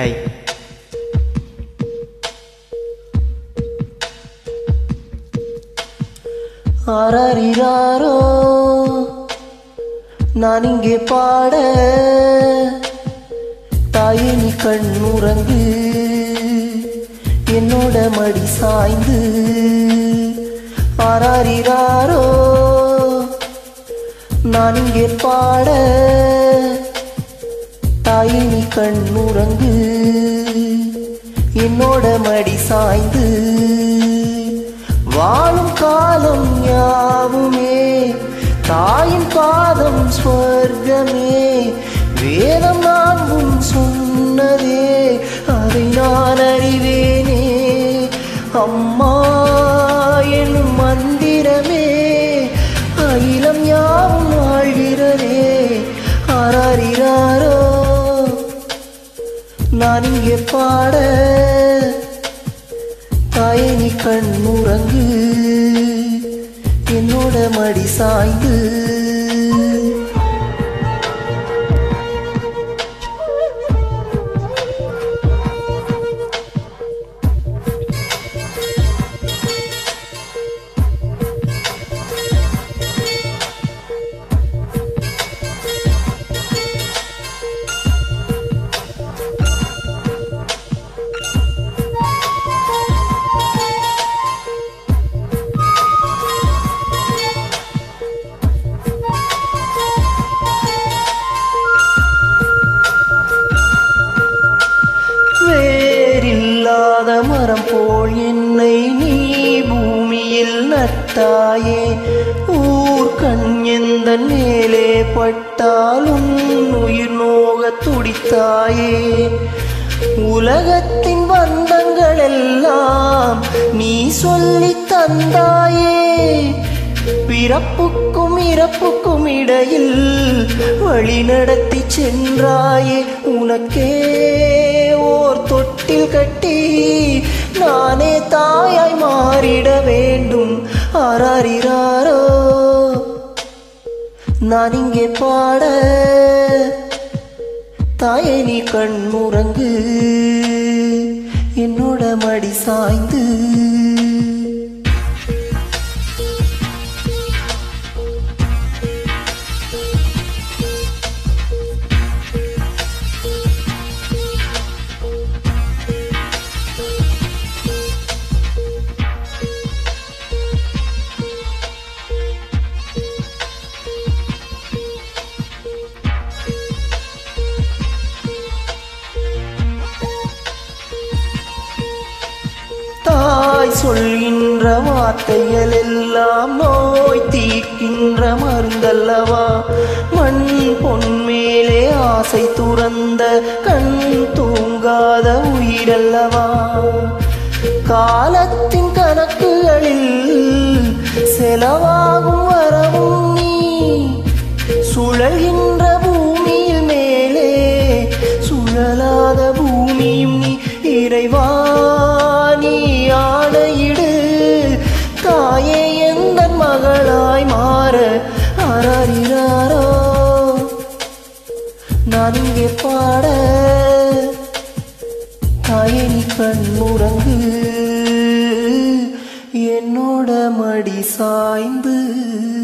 hi ஆராரிராரோ நான் இங்கே பாட தாயே நீ கண்ணுறங்கு என்னோட மடி சாய்ந்து ஆராரிராரோ நான் இங்கே பாட தாயே நீ கண்ணுறங்கு என்னோட மடி சாய்ந்து வாழும் காலம் யாவுமே தாயின் பாதம் ஸ்வர்க்கமே வேதம் நான் முன் சொன்னதே அதை நான் அறிவேனே அம்மா என்னும் மந்திரமே அகிலம் யாவும் வாழ்கிறதே ஆராரிராரோ நான் இங்கே பாட தாயே நீ கண்ணுறங்கு என்னோட மடி சாய்ந்து வேறில்லாத மரம் போல் என்னை நீ பூமியில் நட்டாயே ஊர் கண் எந்த மேலே பட்டாலும் உயிர் நோக துடித்தாயே உலகத்தின் பந்தங்கள் எல்லாம் நீ சொல்லி தந்தாயே பிறப்புக்கும் இறப்புக்கும் இடையில் வழி நடத்தி சென்றாயே உனக்கே ஓர் தொட்டில் கட்டி நானே தாயாய் மாறிட வேண்டும் ஆராரிராரோ நான் இங்கே பாட தாயே நீ கண்முறங்கு என்னோட மடி சாய்ந்து தாய் சொல்கின்ற வார்த்தைகள் எல்லாம் நோய் தீர்க்கின்ற மருந்தல்லவா மண் பொன் மேலே ஆசை துறந்த கண் தூங்காத உயிரல்லவா காலத்தின் கணக்குகளில் செலவாகும் வரவும் நீ சுழல்கின்ற பூமியில் மேலே சுழலாத பூமியும் நீ இறைவா நீ ஆணையிடு தாயே எந்த மகளாய் மாற ஆராரிராரோ நான் இங்கே பாட தாயே நீ கண்முறங்கு என்னோட மடி சாய்ந்து